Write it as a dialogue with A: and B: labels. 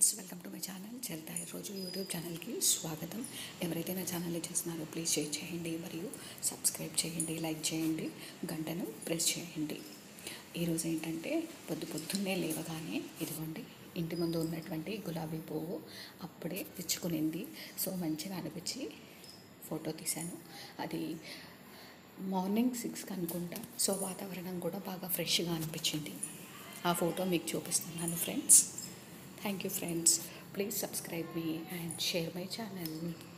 A: friends welcome to my channel Charitha రోజు YouTube ఛానల్కి స్వాగతం ఎవరైతే నా ఛానల్ని చూస్తున్నారో ప్లీజ్ షేర్ చేయండి మరియు సబ్స్క్రైబ్ చేయండి లైక్ చేయండి గంటను ప్రెస్ చేయండి ఈరోజు ఏంటంటే పొద్దు పొద్దున్నే లేవగానే ఇదిగోండి ఇంటి ముందు ఉన్నటువంటి గులాబీ పువ్వు అప్పుడే తెచ్చుకునింది సో మంచిగా అనిపించి ఫోటో తీశాను అది మార్నింగ్ సిక్స్కి అనుకుంటా సో వాతావరణం కూడా బాగా ఫ్రెష్గా అనిపించింది ఆ ఫోటో మీకు చూపిస్తున్నాను friends thank you friends please subscribe me and share my channel